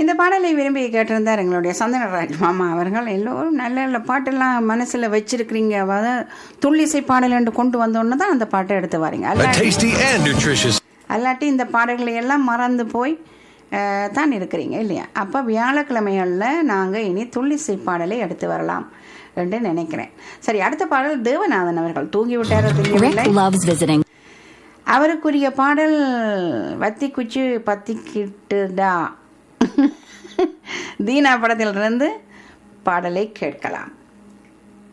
இந்த பாடலை விரும்பி கேட்டிருந்தார் எங்களுடைய சந்தனராஜ் மாமா அவர்கள் எல்லோரும் நல்ல நல்ல பாட்டெல்லாம் மனசில் வச்சிருக்கிறீங்க அதாவது துள்ளிசை பாடல் என்று கொண்டு வந்தோன்னு தான் அந்த பாட்டை எடுத்து வரீங்க A அல்லாட்டி tasty and nutritious அல்லாட்டி இந்த பாடல்களை எல்லாம் மறந்து போய் அஹ், தான் இருக்கிறீங்க இல்லையா அப்போ வியாழக்கிழமைகளில் நாங்கள் இனி துள்ளிசை பாடலை எடுத்து வரலாம் என்று நினைக்கிறேன் சரி அடுத்த பாடல் தேவநாதன் அவர்கள் தூங்கி விட்டாரோ தெரியவில்லை Rick loves visiting. அவருக்குரிய பாடல் வத்தி குச்சி பத்திக்கிட்டுடா தீனா படத்திலிருந்து பாடலை கேட்கலாம்